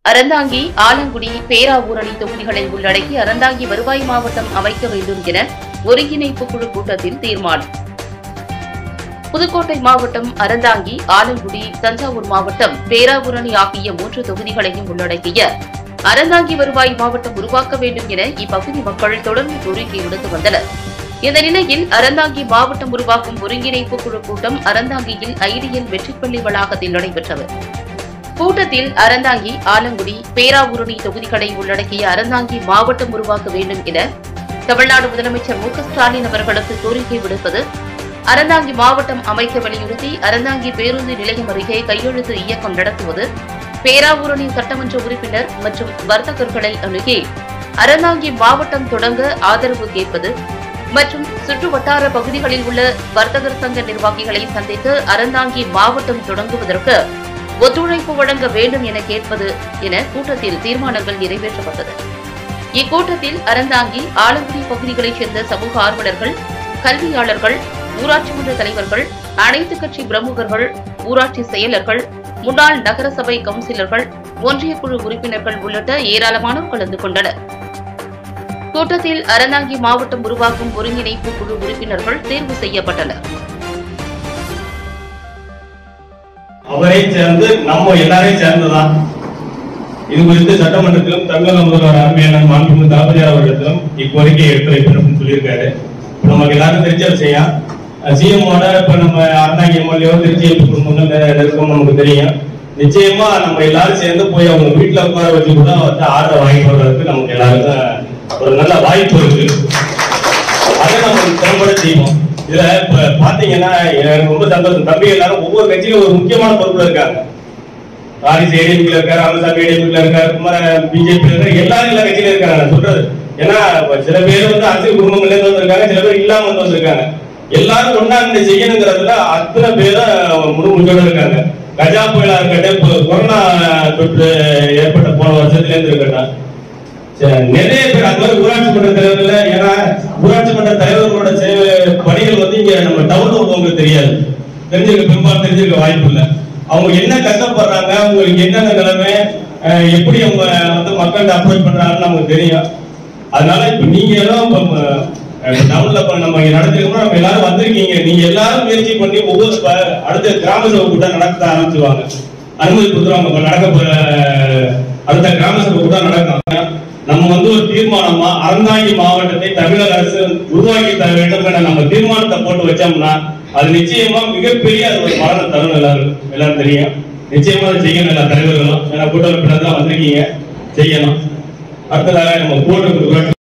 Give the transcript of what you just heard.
அறந்தாங்கி ஆலங்குடி பேராவூரணி தொகுதிகளை உள்ளடக்கி அறந்தாங்கி வருவாய் மாவட்டம் அமைக்க வேண்டும் என ஒருங்கிணைப்பு குழு கூட்டத்தில் தீர்மானம் புதுக்கோட்டை மாவட்டம் அறந்தாங்கி ஆலங்குடி தஞ்சாவூர் மாவட்டம் பேராவூரணி ஆகிய மூன்று தொகுதிகளையும் உள்ளடக்கிய அறந்தாங்கி வருவாய் மாவட்டம் உருவாக்க வேண்டும் என இப்பகுதி மக்கள் தொடர்ந்து கோரிக்கை விடுத்து வந்தனர் இந்த நிலையில் அறந்தாங்கி மாவட்டம் உருவாக்கும் ஒருங்கிணைப்பு குழு கூட்டம் அறந்தாங்கியில் ஐடியல் வெற்றிப்பள்ளி வளாகத்தில் நடைபெற்றது கூட்டத்தில் அறந்தாங்கி ஆலங்குடி பேராவூரணி தொகுதிகளை உள்ளடக்கிய அறந்தாங்கி மாவட்டம் உருவாக்க வேண்டும் என தமிழ்நாடு முதலமைச்சர் மு க ஸ்டாலின் அவர்களுக்கு கோரிக்கை விடுப்பது அறந்தாங்கி மாவட்டம் அமைக்க வலியுறுத்தி அறந்தாங்கி பேருந்து நிலையம் அருகே கையெழுத்து இயக்கம் நடத்துவது பேராவூரணி சட்டமன்ற உறுப்பினர் மற்றும் வர்த்தகர்களை அணுகி அறந்தாங்கி மாவட்டம் தொடங்க ஆதரவு கேட்பது மற்றும் சுற்று வட்டார பகுதிகளில் உள்ள வர்த்தகர் சங்க நிர்வாகிகளை சந்தித்து அறந்தாங்கி மாவட்டம் தொடங்குவதற்கு ஒத்துழைப்பு வழங்க வேண்டும் என கேட்பது என கூட்டத்தில் தீர்மானங்கள் நிறைவேற்றப்பட்டது இக்கூட்டத்தில் அறந்தாங்கி ஆலங்குடி பகுதிகளைச் சேர்ந்த சமூக ஆர்வலர்கள் கல்வியாளர்கள் ஊராட்சி மன்ற தலைவர்கள் அனைத்து கட்சி பிரமுகர்கள் ஊராட்சி செயலர்கள் முன்னாள் நகரசபை கவுன்சிலர்கள் ஒன்றிய குழு உறுப்பினர்கள் உள்ளிட்ட ஏராளமானோர் கலந்து கொண்டனர் கூட்டத்தில் அறந்தாங்கி மாவட்டம் உருவாக்கும் ஒருங்கிணைப்பு குழு உறுப்பினர்கள் தேர்வு செய்யப்பட்டனர் அவரை சேர்ந்து நம்ம எல்லாரையும் சேர்ந்துதான் இது குறித்து சட்டமன்றத்திலும் தமிழக முதல்வர் அருமையான மாண்புமிகு தளபதியார் அவர்களிடத்திலும் இக்கோரிக்கையை எடுத்து வைப்பேன் சொல்லியிருக்காரு இப்ப நமக்கு எல்லாரும் தெரிஞ்ச விஷயம் சிஎம்மோட இப்ப நம்ம அறந்தாங்கி எம்எல்ஏ திருச்சி குடும்பங்கள் நெ- நெருக்கம் நமக்கு தெரியும் நிச்சயமா நம்ம எல்லாரும் சேர்ந்து போய் அவங்க வீட்டுல உட்கார வச்சு கூட வந்து ஆர்டர் வாங்கி போடுறதுக்கு நமக்கு எல்லாருக்கும் ஒரு நல்ல வாய்ப்பு இருக்கு அதை நம்ம திறம்பட செய்வோம் இதுல இப்ப பாத்தீங்கன்னா எனக்கு ரொம்ப சந்தோஷம் தம்பி எல்லாரும் ஒவ்வொரு கட்சியிலும் ஒரு முக்கியமான பொறுப்புல இருக்காங்க வாரிசு ஏடிஎம்ல இருக்காரு அமித்ஷா ஏடிஎம்ல இருக்காரு குமார பிஜேபி இருக்காரு எல்லாரும் எல்லா கட்சியிலும் இருக்காங்க நான் சொல்றது ஏன்னா இப்ப சில பேர் வந்து அரசியல் குடும்பங்கள்ல இருந்து வந்திருக்காங்க சில பேர் இல்லாம வந்து வந்திருக்காங்க எல்லாரும் ஒண்ணா இந்த செய்யணுங்கிறதுல அத்தனை பேரும் முழு முடிவோட இருக்காங்க கஜா புயலா இருக்கட்டும் இப்போ கொரோனா தொற்று ஏற்பட்ட போன வருஷத்துல இருந்து இருக்கட்டும் சரி, நிறைய பேர் அது மாதிரி ஊராட்சி மன்ற தலைவர்கள ஏன்னா ஊராட்சி மன்ற தலைவர்களோட சேவை பணிகள் வந்து இங்க நம்ம டவுன்ல உள்ளவங்களுக்கு தெரியாது தெரிஞ்சிருக்க பெரும்பாலும் தெரிஞ்சிருக்க வாய்ப்பு இல்லை அவங்க என்ன கஷ்டப்படுறாங்க அவங்களுக்கு என்னென்ன நிலைமை அஹ், எப்படி அவங்க வந்து மக்கள்கிட்ட அப்ரோச் பண்றாங்கன்னு நமக்கு தெரியும் அதனால இப்ப நீங்க எல்லாம் இப்ப டவுன்ல இப்ப நம்ம இங்க நடத்திருக்கோம் நம்ம எல்லாரும் வந்திருக்கீங்க நீங்க எல்லாரும் முயற்சி பண்ணி ஒவ்வொரு ப- அடுத்த கிராம சபை கூட்டம் நடத்த ஆரம்பிச்சுவாங்க அனுமதி கொடுத்துருவாங்க இப்ப நடக்க போற அடுத்த கிராம சபை கூட்டம் நடக்கும் நம்ம வந்து ஒரு தீர்மானமா அறந்தாங்கி மாவட்டத்தை தமிழக அரசு உருவாக்கி தர வேண்டும் என நம்ம தீர்மானத்தை போட்டு வச்சோம்னா அது நிச்சயமா மிகப்பெரிய அது ஒரு பலனை தரும் எல்லாரும் எல்லாரும் தெரியும் நிச்சயமா அதை செய்யணும் எல்லா தலைவர்களும் ஏன்னா கூட்டமைப்பினர் தான் வந்திருக்கீங்க செய்யணும் அடுத்ததாக நம்ம கூட்டமைப்பு